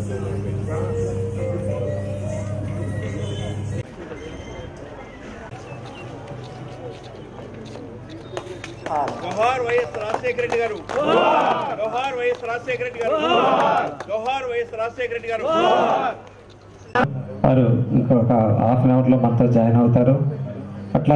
జోహార్ YS Rajasekhara Reddy గారు జోహార్ YS Rajasekhara Reddy గారు జోహార్ YS Rajasekhara Reddy గారు వారు ఇంకొక హాఫ్ అన్ అవర్లో మనతో జాయిన్ అవుతారు అట్లా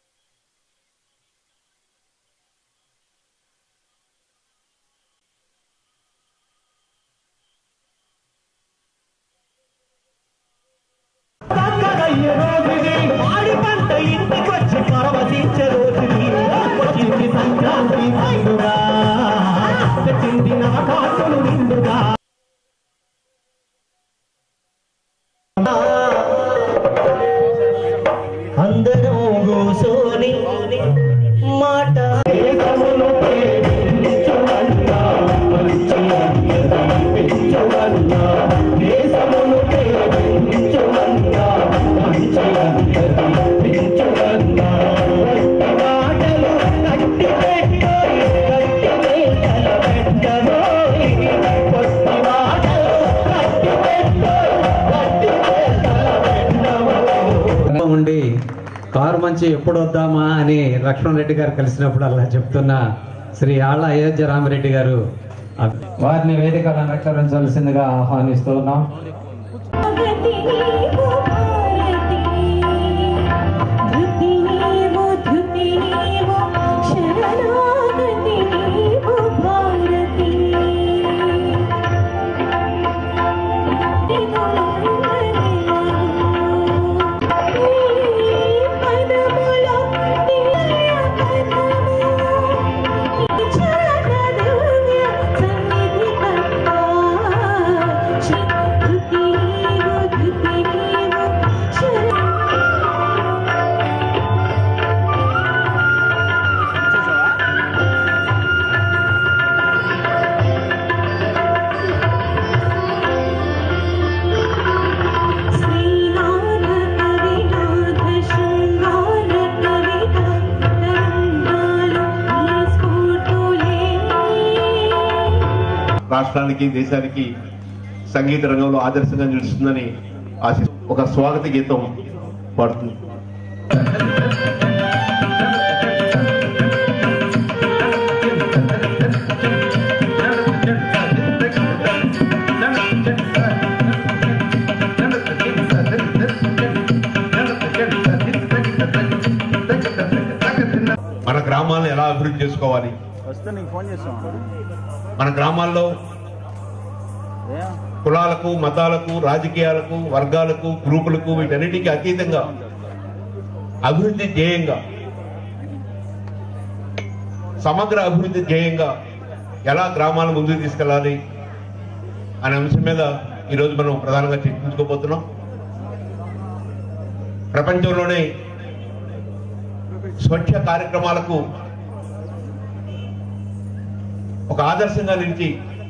వాడి పంట ఇంటికొచ్చి పరవశించే రోజుని వచ్చింది సంక్రాంతి పండుగ తెచ్చింది నవకాసులు నిండుగా అందరం కూసోని మాట దేశమును ప్రేమించువన్నా, మంచి అనిపించువన్నా, దేశమును ప్రేమించువన్నా, మంచి అనిపించువన్నా. మాటలు కట్టి పెట్టోయ్, కట్టి మేకల పెట్టబోయ్. కొట్టి మాటలు కట్టి పెట్టోయ్, కట్టి మేకల పెట్టబోయ్. ఉండి కారు మంచి ఎప్పుడు వద్దామా అని లక్ష్మణ్ రెడ్డి గారు కలిసినప్పుడు అలా చెప్తున్న శ్రీ ఆళ్ళ అయోధ్య రామరెడ్డి గారు వారిని వేదిక అలంకరించాల్సిందిగా ఆహ్వానిస్తూ ఉన్నాం భగతి నీవు భారతి ధృతి నీవు ధృతి నీవు శరణాగతి నీవు భారతి పదములో నిలయ పదము చరణదివ్య సన్నిధి కర్త ధృతి నీవు ధృతి నీవు శరణ శ్రీనాథ కవినాథ శృంగార కవిత తరంగాలు నీ స్ఫూర్తులే రాష్ట్రానికి దేశానికి సంగీత రంగంలో ఆదర్శంగా నిలుస్తుందని ఆశి ఒక స్వాగత గీతం పాడుతుంది మన గ్రామాలను ఎలా అభివృద్ధి చేసుకోవాలి మన గ్రామాల్లో కులాలకు మతాలకు రాజకీయాలకు వర్గాలకు గ్రూపులకు వీటన్నిటికీ అతీతంగా అభివృద్ధి ధ్యేయంగా సమగ్ర అభివృద్ధి ధ్యేయంగా ఎలా గ్రామాలను ముందుకు తీసుకెళ్ళాలి అనే అంశం మీద ఈరోజు మనం ప్రధానంగా చర్చించుకోబోతున్నాం ప్రపంచంలోనే స్వచ్ఛ కార్యక్రమాలకు ఒక ఆదర్శంగా నిలిచి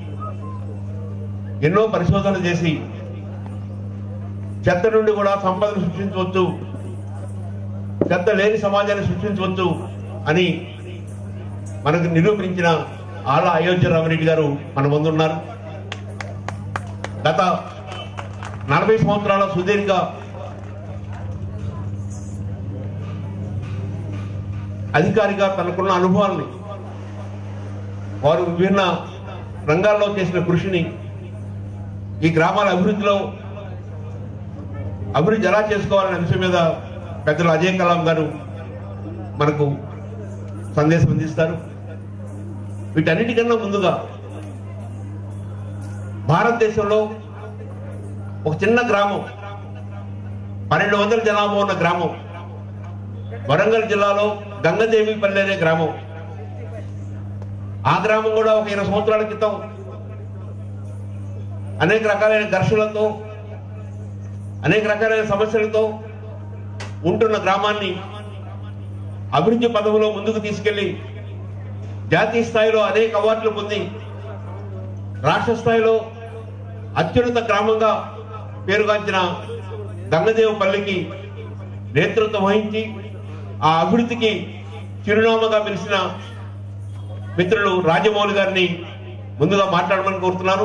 ఎన్నో పరిశోధనలు చేసి చెత్త నుండి కూడా సంపదను సృష్టించవచ్చు చెత్త లేని సమాజాన్ని సృష్టించవచ్చు అని మనకు నిరూపించిన ఆళ్ళ అయోధ్య రామరెడ్డి గారు మన ముందున్నారు గత నలభై సంవత్సరాల సుదీర్ఘ అధికారిగా తనకున్న అనుభవాల్ని వారు విభిన్న రంగాల్లో చేసిన కృషిని ఈ గ్రామాల అభివృద్ధిలో అభివృద్ధి ఎలా చేసుకోవాలనే అంశం మీద పెద్దలు అజయ్ కలాం గారు మనకు సందేశం అందిస్తారు వీటన్నిటికన్నా ముందుగా భారతదేశంలో ఒక చిన్న గ్రామం పన్నెండు వందల జనాభా ఉన్న గ్రామం వరంగల్ జిల్లాలో గంగదేవిపల్లి అనే గ్రామం ఆ గ్రామం కూడా ఒక ఇరవై సంవత్సరాల క్రితం అనేక రకాలైన ఘర్షణలతో అనేక రకాలైన సమస్యలతో ఉంటున్న గ్రామాన్ని అభివృద్ధి పదవిలో ముందుకు తీసుకెళ్లి జాతీయ స్థాయిలో అనేక అవార్డులు పొంది రాష్ట్ర స్థాయిలో అత్యున్నత గ్రామంగా పేరుగాంచిన గంగదేవపల్లికి నేతృత్వం వహించి ఆ అభివృద్ధికి చిరునామాగా పిలిచిన మిత్రులు రాజమౌళి గారిని ముందుగా మాట్లాడమని కోరుతున్నాను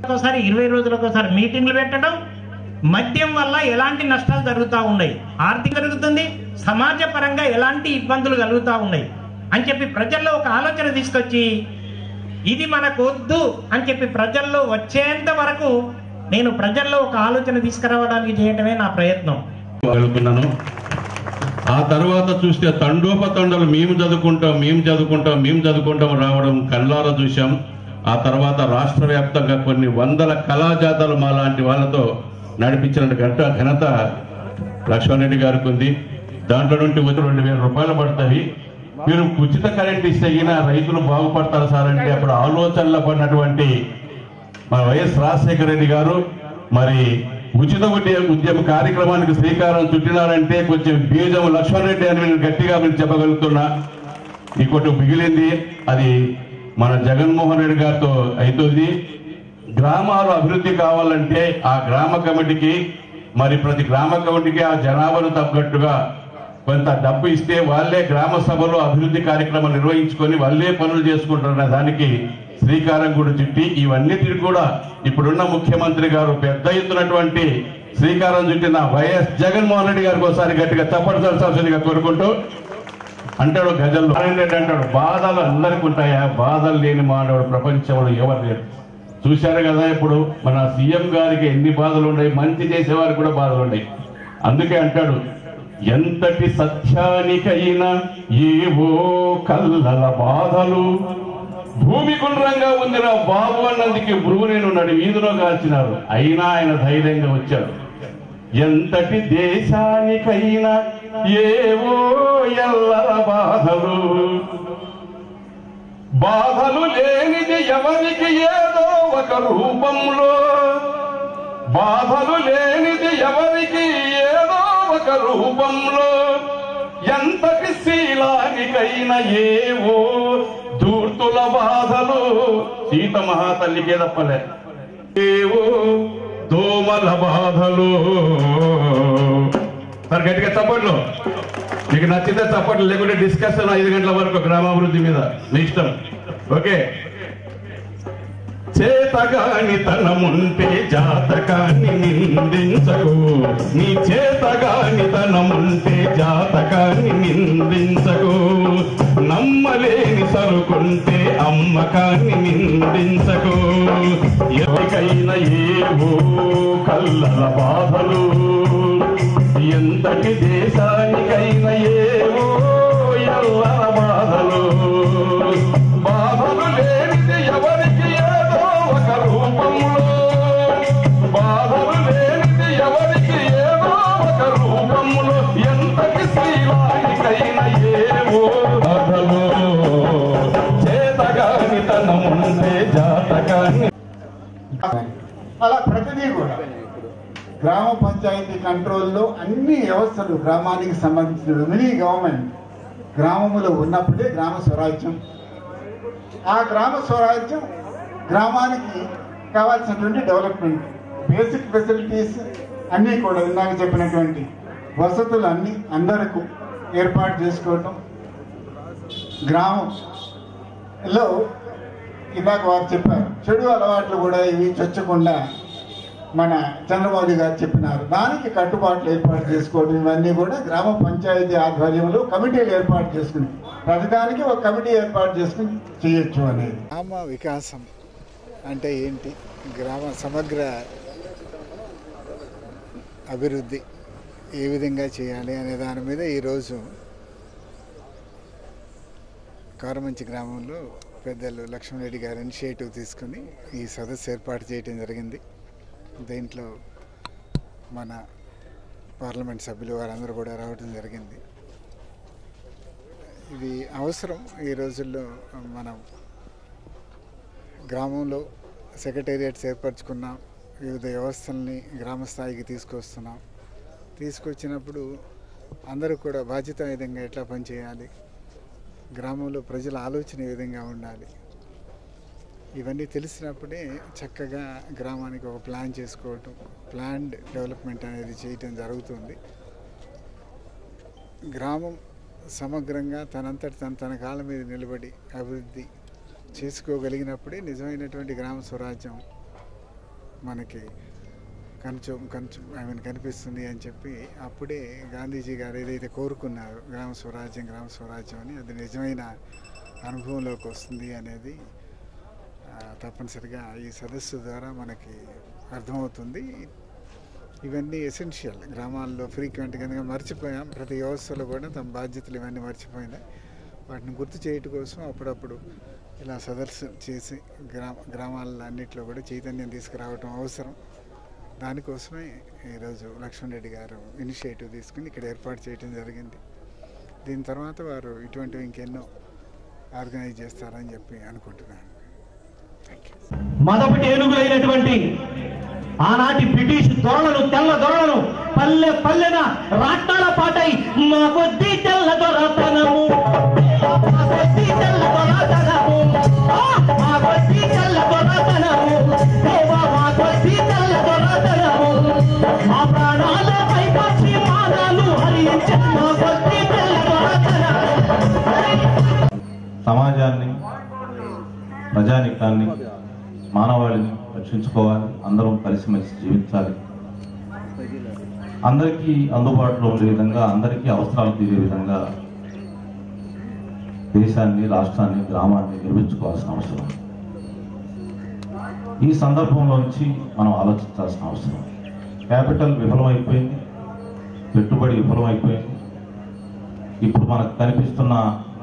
ఒకసారి ఇరవై రోజులకు ఒకసారి మీటింగ్లు పెట్టడం మద్యం వల్ల ఎలాంటి నష్టాలు జరుగుతూ ఉన్నాయి ఆర్థిక జరుగుతుంది సమాజ పరంగా ఎలాంటి ఇబ్బందులు కలుగుతూ ఉన్నాయి అని చెప్పి ప్రజల్లో ఒక ఆలోచన తీసుకొచ్చి ఇది మనకు వద్దు అని చెప్పి ప్రజల్లో వచ్చేంత వరకు నేను ప్రజల్లో ఒక ఆలోచన తీసుకురావడానికి చేయటమే నా ప్రయత్నం వెళ్తున్నాను ఆ తర్వాత చూస్తే తండోపతండలు మేము చదువుకుంటాం మేము చదువుకుంటాం మేము చదువుకుంటాం రావడం కళ్ళారా చూశాం ఆ తర్వాత రాష్ట్ర వ్యాప్తంగా కొన్ని వందల కళాజాతాలు మా లాంటి వాళ్ళతో నడిపించిన గంట ఘనత లక్ష్మణ్ రెడ్డి గారికి ఉంది దాంట్లో నుండి వచ్చి రెండు వేల రూపాయలు పడతాయి మీరు ఉచిత కరెంట్ ఇస్తే ఈయన రైతులు బాగుపడతారు సార్ అంటే అప్పుడు ఆలోచనలో పడినటువంటి మన వైఎస్ రాజశేఖర రెడ్డి గారు మరి ఉచిత ఉద్య ఉద్యమ కార్యక్రమానికి శ్రీకారం చుట్టినారంటే కొంచెం బీజం లక్ష్మణ్ రెడ్డి అని నేను గట్టిగా మీరు చెప్పగలుగుతున్నా ఇంకోటి మిగిలింది అది మన జగన్మోహన్ రెడ్డి గారితో అవుతుంది గ్రామాలు అభివృద్ధి కావాలంటే ఆ గ్రామ కమిటీకి మరి ప్రతి గ్రామ కమిటీకి ఆ జనాభాను తగ్గట్టుగా కొంత డబ్బు ఇస్తే వాళ్ళే గ్రామ సభలో అభివృద్ధి కార్యక్రమాలు నిర్వహించుకొని వాళ్ళే పనులు చేసుకుంటారన్న దానికి శ్రీకారం కూడా చుట్టి ఇవన్నిటిని కూడా ఇప్పుడున్న ముఖ్యమంత్రి గారు పెద్ద ఎత్తునటువంటి శ్రీకారం చుట్టిన వైఎస్ జగన్మోహన్ రెడ్డి గారికి ఒకసారి గట్టిగా తప్పనిసరిగా కోరుకుంటూ అంటాడు గజల్లో నారాయణ రెడ్డి అంటాడు బాధలు అందరికి ఉంటాయా బాధలు లేని మానవుడు ప్రపంచంలో ఎవరు లేరు చూశారు కదా ఇప్పుడు మన సీఎం గారికి ఎన్ని బాధలు ఉన్నాయి మంచి చేసేవారికి కూడా బాధలు ఉన్నాయి అందుకే అంటాడు ఎంతటి సత్యానికైనా ఏవో కల్లల బాధలు భూమి గుండ్రంగా ఉందిరా బాబు అన్నందుకు భ్రువునేను నడి వీధిలో కాల్చినారు అయినా ఆయన ధైర్యంగా వచ్చాడు ఎంతటి దేశానికైనా ఏవో ఎల్లల బాధలు బాధలు లేనిది ఎవరికి ఏదో ఒక రూపంలో బాధలు లేనిది ఎవరికి ఏదో ఒక రూపంలో ఎంతటి శీలానికైనా ఏవో దూర్తుల బాధలు సీత మహాతల్లికే తప్పలే ఏవో దోమల బాధలు సార్ గట్టిగా చప్పట్లు మీకు నచ్చితే చప్పట్లు లేకుంటే డిస్కషన్ ఐదు గంటల వరకు గ్రామాభివృద్ధి మీద మీ ఇష్టం ఓకే చేతగాని తనముంటే జాతకాన్ని నిందించకు నీ చేతగాని తనముంటే జాతకాన్ని నిందించకు నమ్మలేని సరుకుంటే అమ్మకాన్ని నిందించకు ఎవరికైనా ఏవో కల్లల బాధలు ఎంతటి దేశానికైనా ఏవో ఎల్లల బాధలు బాధలు లేనిది ఎవరికి ఏదో ఒక రూపంలో బాధలు లేనిది ఎవరికి ఏదో ఒక రూపంలో ఎంతటి శ్రీవారికైనా ఏవో బాధలు చేతగాని తనముంటే జాతకాన్ని అలా ప్రతిదీ కూడా గ్రామ పంచాయతీ కంట్రోల్లో అన్ని వ్యవస్థలు గ్రామానికి సంబంధించిన మినీ గవర్నమెంట్ గ్రామములో ఉన్నప్పుడే గ్రామ స్వరాజ్యం ఆ గ్రామ స్వరాజ్యం గ్రామానికి కావాల్సినటువంటి డెవలప్మెంట్ బేసిక్ ఫెసిలిటీస్ అన్నీ కూడా ఇందాక చెప్పినటువంటి వసతులు అన్నీ అందరకు ఏర్పాటు చేసుకోవటం గ్రామంలో ఇందాక వారు చెప్పారు చెడు అలవాట్లు కూడా ఇవి చొచ్చకుండా మన చంద్రబాబు గారు చెప్పినారు దానికి కట్టుబాట్లు ఏర్పాటు చేసుకోవడం ఇవన్నీ కూడా గ్రామ పంచాయతీ ఆధ్వర్యంలో కమిటీలు ఏర్పాటు చేసుకుని ప్రతిదానికి ఒక కమిటీ ఏర్పాటు చేసుకుని చేయొచ్చు అనేది గ్రామ వికాసం అంటే ఏంటి గ్రామ సమగ్ర అభివృద్ధి ఏ విధంగా చేయాలి అనే దాని మీద ఈరోజు కారమంచి గ్రామంలో పెద్దలు లక్ష్మణరెడ్డి గారు ఇనిషియేటివ్ తీసుకుని ఈ సదస్సు ఏర్పాటు చేయడం జరిగింది దీంట్లో మన పార్లమెంట్ సభ్యులు వారందరూ కూడా రావడం జరిగింది ఇది అవసరం ఈ రోజుల్లో మనం గ్రామంలో సెక్రటేరియట్స్ ఏర్పరచుకున్నాం వివిధ వ్యవస్థల్ని గ్రామ స్థాయికి తీసుకొస్తున్నాం తీసుకొచ్చినప్పుడు అందరూ కూడా బాధ్యతాయుతంగా ఎట్లా పనిచేయాలి గ్రామంలో ప్రజల ఆలోచన ఏ విధంగా ఉండాలి ఇవన్నీ తెలిసినప్పుడే చక్కగా గ్రామానికి ఒక ప్లాన్ చేసుకోవటం ప్లాన్డ్ డెవలప్మెంట్ అనేది చేయటం జరుగుతుంది గ్రామం సమగ్రంగా తనంతటి తన తన కాళ్ళ మీద నిలబడి అభివృద్ధి చేసుకోగలిగినప్పుడే నిజమైనటువంటి గ్రామ స్వరాజ్యం మనకి కొంచెం కొంచెం ఐ మీన్ కనిపిస్తుంది అని చెప్పి అప్పుడే గాంధీజీ గారు ఏదైతే కోరుకున్నారు గ్రామ స్వరాజ్యం గ్రామ స్వరాజ్యం అని అది నిజమైన అనుభవంలోకి వస్తుంది అనేది ఆ, తప్పనిసరిగా ఈ సదస్సు ద్వారా మనకి అర్థమవుతుంది ఇవన్నీ ఎసెన్షియల్ గ్రామాల్లో ఫ్రీక్వెంట్గా ఎందుకంటే మర్చిపోయాం ప్రతి వ్యవస్థలో కూడా తమ బాధ్యతలు ఇవన్నీ మర్చిపోయినాయి వాటిని గుర్తు చేయటం కోసం అప్పుడప్పుడు ఇలా సదస్సు చేసి గ్రామ గ్రామాల అన్నింటిలో కూడా చైతన్యం తీసుకురావటం అవసరం దానికోసమే ఈరోజు లక్ష్మణ్ రెడ్డి గారు ఇనిషియేటివ్ తీసుకుని ఇక్కడ ఏర్పాటు చేయడం జరిగింది దీని తర్వాత వారు ఇటువంటివి ఇంకెన్నో ఆర్గనైజ్ చేస్తారని చెప్పి అనుకుంటున్నాను థ్యాంక్ యూ మొదటి ఏనుగులైనటువంటి ఆనాటి బ్రిటిష్ దొరలను తెల్ల దొరలను పల్లె పల్లెన రాట్నాల పాటై మా కొద్ది తెల్ల దొరతనము మా కొద్ది తెల్ల దొరతనము ఆ, మా కొద్ది తెల్ల దొరతనము దేవా మా కొద్ది తెల్ల దొరతనము మా ప్రాణాల పైపక్షి మానాలు హరించే మా కొద్ది తెల్ల దొరతనము సమాజాన్ని ప్రజానికాన్ని మానవాళిని రక్షించుకోవాలి అందరం కలిసిమెలిసి జీవించాలి అందరికీ అందుబాటులో ఉండే విధంగా అందరికీ అవసరాలు తీరే విధంగా దేశాన్ని రాష్ట్రాన్ని గ్రామాన్ని నిర్మించుకోవాల్సిన అవసరం ఉంది. ఈ సందర్భంలోంచి మనం ఆలోచించాల్సిన అవసరం ఉంది. క్యాపిటల్ విఫలమైపోయింది పెట్టుబడి విఫలమైపోయింది ఇప్పుడు మనకు కనిపిస్తున్న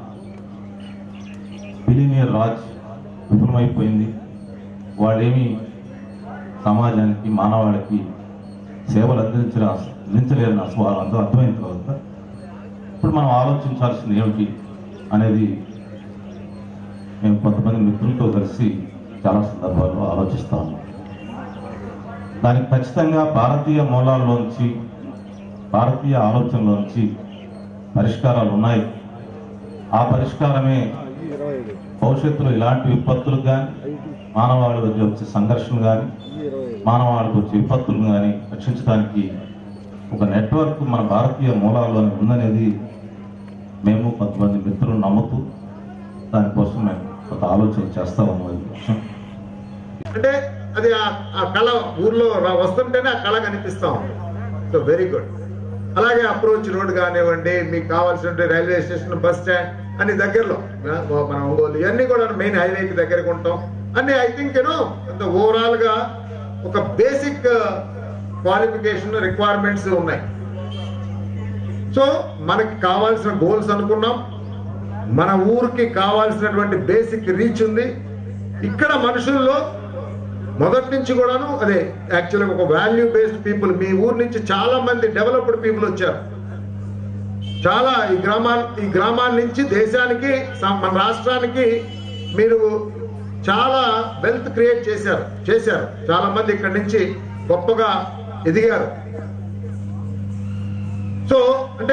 బిలినియర్ రాజ్ విఫలమైపోయింది వాళ్ళేమి సమాజానికి మానవాళికి సేవలు అందించలే అందించలేరని అసలు వాళ్ళు అందరూ అర్థమైన తర్వాత ఇప్పుడు మనం ఆలోచించాల్సింది ఏమిటి అనేది మేము కొంతమంది మిత్రులతో కలిసి చాలా సందర్భాల్లో ఆలోచిస్తా ఉన్నాం దానికి ఖచ్చితంగా భారతీయ మూలాల్లోంచి భారతీయ ఆలోచనలోంచి పరిష్కారాలు ఉన్నాయి ఆ పరిష్కారమే భవిష్యత్తులో ఇలాంటి విపత్తులు కానీ మానవాళి మధ్య వచ్చే సంఘర్షణలు కానీ మానవాళికి వచ్చే విపత్తులు కానీ రక్షించడానికి ఒక నెట్వర్క్ మన భారతీయ మూలాల్లోనే ఉందనేది మేము కొంతమంది మిత్రులు నమ్ముతూ దానికోసం మేము కొంత ఆలోచన చేస్తా ఉన్నాం ఈ విషయం అంటే అది ఆ- ఆ కళ ఊర్లో రా- వస్తుంటేనే ఆ కళ కనిపిస్తా ఉంది సో వెరీ గుడ్ అలాగే అప్రోచ్ రోడ్ కానివ్వండి మీకు కావాల్సిన రైల్వే స్టేషన్ బస్ స్టాండ్ అన్ని దగ్గరలో మన- మన ఒంగోలు ఇవన్నీ కూడా మెయిన్ హైవేకి దగ్గరకు ఉంటాం అన్ని ఐ థింక్ యూనో ఓవరాల్ గా ఒక బేసిక్ క్వాలిఫికేషన్ రిక్వైర్మెంట్స్ ఉన్నాయి సో మనకి కావాల్సిన గోల్స్ అనుకున్నాం మన ఊరికి కావాల్సినటువంటి బేసిక్ రీచ్ ఉంది ఇక్కడ మనుషుల్లో మొదటి నుంచి కూడాను అదే యాక్చువల్గా ఒక వాల్యూ బేస్డ్ పీపుల్ మీ ఊరు నుంచి చాలా మంది డెవలప్డ్ పీపుల్ వచ్చారు చాలా ఈ గ్రామాల ఈ గ్రామాల నుంచి దేశానికి స- మన రాష్ట్రానికి మీరు చాలా వెల్త్ క్రియేట్ చేశారు చేశారు చాలా మంది ఇక్కడ నుంచి గొప్పగా ఎదిగారు సో అంటే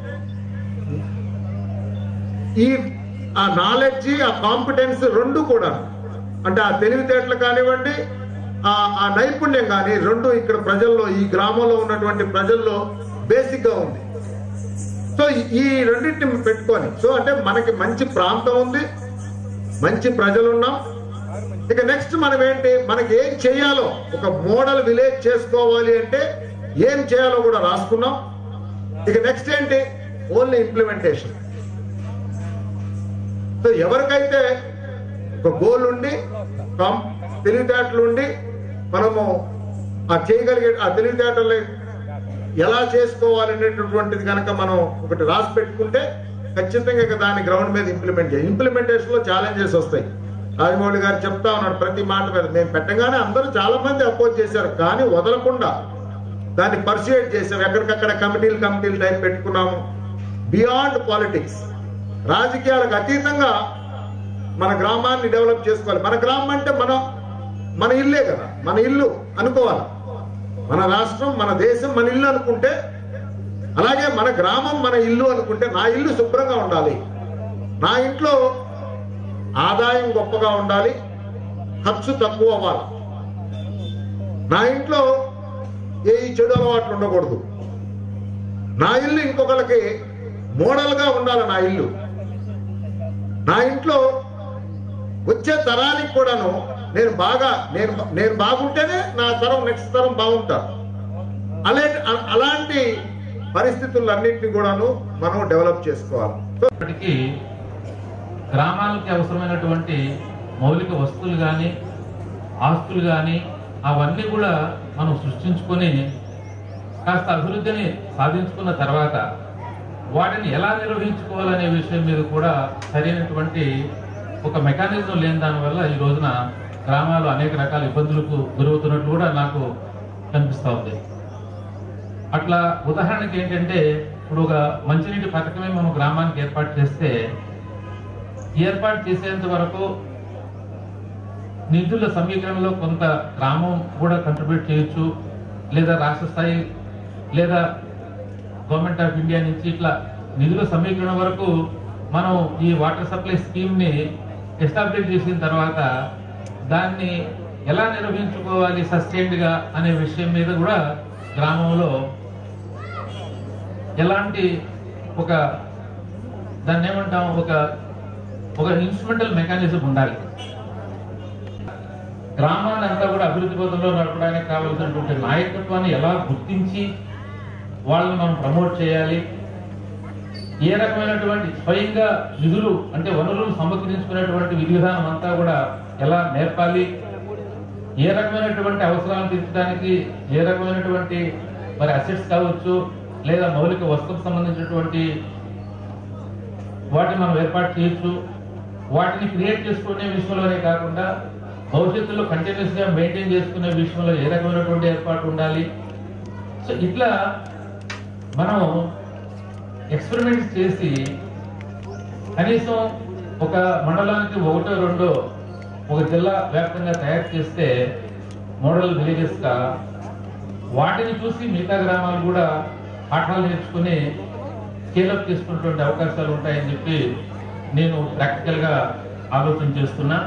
ఈ ఆ నాలెడ్జ్ ఆ కాంపిటెన్స్ రెండు కూడా అంటే ఆ తెలివితేటలు కానివ్వండి ఆ ఆ నైపుణ్యం కానీ రెండు ఇక్కడ ప్రజల్లో ఈ గ్రామంలో ఉన్నటువంటి ప్రజల్లో బేసిక్ గా ఉంది సో ఈ- ఈ రెండింటిని పెట్టుకొని సో అంటే మనకి మంచి ప్రాంతం ఉంది మంచి ప్రజలు ఉన్నాం ఇక నెక్స్ట్ మనం ఏంటి మనకి ఏం చేయాలో ఒక మోడల్ విలేజ్ చేసుకోవాలి అంటే ఏం చేయాలో కూడా రాసుకున్నాం ఇక నెక్స్ట్ ఏంటి ఓన్లీ ఇంప్లిమెంటేషన్ సో ఎవరికైతే ఒక గోల్ ఉండి కం- తెలివితేటలు ఉండి మనము ఆ చేయగలిగే ఆ తెలివితేటలు ఎలా చేసుకోవాలనేటటువంటిది కనుక మనం ఒకటి రాసి పెట్టుకుంటే ఖచ్చితంగా ఇక దాని గ్రౌండ్ మీద ఇంప్లిమెంట్ చేయాలి ఇంప్లిమెంటేషన్ లో ఛాలెంజెస్ వస్తాయి రాజమౌళి గారు చెప్తా ఉన్నాడు ప్రతి మాట మీద మేము పెట్టగానే అందరూ చాలా మంది అపోజ్ చేశారు కానీ వదలకుండా దాన్ని పర్సుయేట్ చేసాం ఎక్కడికక్కడ కమిటీలు కమిటీలు టైప్ పెట్టుకున్నాము బియాండ్ పాలిటిక్స్ రాజకీయాలకు అతీతంగా మన గ్రామాన్ని డెవలప్ చేసుకోవాలి మన గ్రామం అంటే మనం మన ఇల్లే కదా మన ఇల్లు అనుకోవాలి మన రాష్ట్రం మన దేశం మన ఇల్లు అనుకుంటే అలాగే మన గ్రామం మన ఇల్లు అనుకుంటే నా ఇల్లు శుభ్రంగా ఉండాలి నా ఇంట్లో ఆదాయం గొప్పగా ఉండాలి ఖర్చు తక్కువ అవ్వాలి నా ఇంట్లో ఏ ఈ చెడు అలవాట్లు ఉండకూడదు నా ఇల్లు ఇంకొకరికి మోడల్గా ఉండాలి నా ఇల్లు నా ఇంట్లో వచ్చే తరానికి కూడాను నేను బాగా నేను నేను బాగుంటేనే నా తరం నెక్స్ట్ తరం బాగుంటారు అలా అలాంటి పరిస్థితులన్నింటినీ కూడాను మనం డెవలప్ చేసుకోవాలి ఇప్పటికీ గ్రామాలకి అవసరమైనటువంటి మౌలిక వస్తువులు కానీ ఆస్తులు కానీ అవన్నీ కూడా మనం సృష్టించుకొని కాస్త అభివృద్ధిని సాధించుకున్న తర్వాత వాటిని ఎలా నిర్వహించుకోవాలనే విషయం మీద కూడా సరైనటువంటి ఒక మెకానిజం లేని దానివల్ల ఈ రోజున గ్రామాలు అనేక రకాల ఇబ్బందులకు గురవుతున్నట్లు కూడా నాకు కనిపిస్తూ ఉంది అట్లా ఉదాహరణకి ఏంటంటే ఇప్పుడు ఒక మంచినీటి పథకమే మనం గ్రామానికి ఏర్పాటు చేస్తే ఏర్పాటు చేసేంత వరకు నిధుల సమీకరణలో కొంత గ్రామం కూడా కంట్రిబ్యూట్ చేయొచ్చు లేదా రాష్ట్ర స్థాయి లేదా గవర్నమెంట్ ఆఫ్ ఇండియా నుంచి ఇట్లా నిధుల సమీకరణ వరకు మనం ఈ వాటర్ సప్లై స్కీమ్ ని ఎస్టాబ్లిష్ చేసిన తర్వాత దాన్ని ఎలా నిర్వహించుకోవాలి సస్టైన్డ్ గా అనే విషయం మీద కూడా గ్రామంలో ఎలాంటి ఒక దాన్ని ఏమంటాం ఒక ఒక ఇన్స్ట్రుమెంటల్ మెకానిజం ఉండాలి గ్రామాన్ని అంతా కూడా అభివృద్ధి పథంలో నడపడానికి కావాల్సినటువంటి నాయకత్వాన్ని ఎలా గుర్తించి వాళ్ళని మనం ప్రమోట్ చేయాలి ఏ రకమైనటువంటి స్వయంగా నిధులు అంటే వనరులు సమకరించుకునేటువంటి విధి విధానం అంతా కూడా ఎలా నేర్పాలి ఏ రకమైనటువంటి అవసరాలు తీర్చడానికి ఏ రకమైనటువంటి మరి అసెట్స్ కావచ్చు లేదా మౌలిక వస్తువుకు సంబంధించినటువంటి వాటిని మనం ఏర్పాటు చేయొచ్చు వాటిని క్రియేట్ చేసుకునే విషయంలోనే కాకుండా భవిష్యత్తులో కంటిన్యూస్ గా మెయింటైన్ చేసుకునే విషయంలో ఏ రకమైనటువంటి ఏర్పాటు ఉండాలి సో ఇట్లా మనం ఎక్స్పెరిమెంట్స్ చేసి కనీసం ఒక మండలానికి ఒకటో రెండో ఒక జిల్లా వ్యాప్తంగా తయారు చేస్తే మోడల్ విలేజెస్ గా వాటిని చూసి మిగతా గ్రామాలు కూడా పాఠాలు నేర్చుకుని స్కేలప్ చేసుకున్నటువంటి అవకాశాలు ఉంటాయని చెప్పి నేను ప్రాక్టికల్ గా ఆలోచన చేస్తున్నా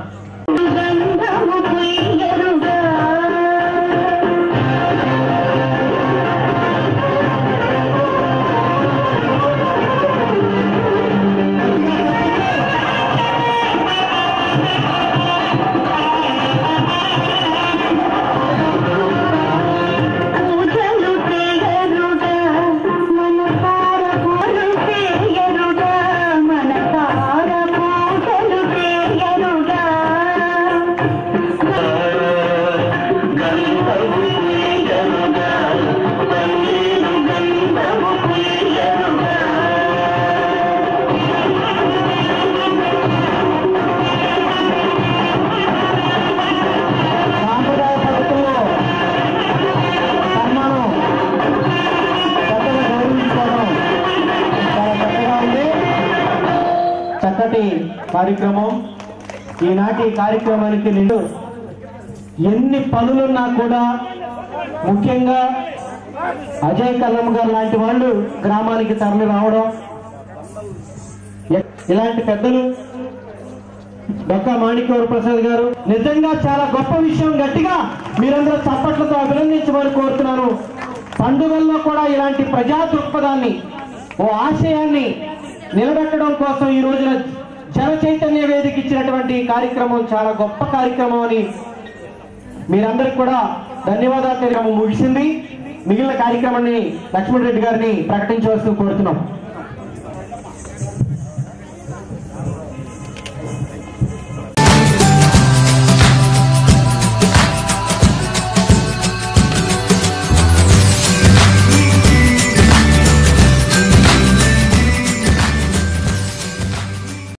పూజలు చేయరుడా మనసార పూజలు చేయరుడా మనసార పూజలు చేయరుడా సాంప్రదాయ పద్ధతుల్లో సన్మానం పెద్దలు గౌరవించుకోవడం చాలా చక్కగా ఉంది చక్కటి కార్యక్రమం ఈనాటి కార్యక్రమానికి నిండు ఎన్ని పనులున్నా కూడా ముఖ్యంగా అజయ్ కల్లం గారు లాంటి వాళ్ళు గ్రామానికి తరలి రావడం ఇలాంటి పెద్దలు డొక్కా మాణిక్యవర ప్రసాద్ గారు నిజంగా చాలా గొప్ప విషయం గట్టిగా మీరందరూ చప్పట్లతో అభినందించమని కోరుతున్నాను పండుగల్లో కూడా ఇలాంటి ప్రజా దృక్పథాన్ని ఓ ఆశయాన్ని నిలబెట్టడం కోసం ఈ రోజున జన చైతన్య వేదిక ఇచ్చినటువంటి ఈ కార్యక్రమం చాలా గొప్ప కార్యక్రమం అని మీరందరికి కూడా ధన్యవాదాలు తెలియడం ముగిసింది మిగిలిన కార్యక్రమాన్ని లక్ష్మణ్ రెడ్డి గారిని ప్రకటించవలసి కోరుతున్నాం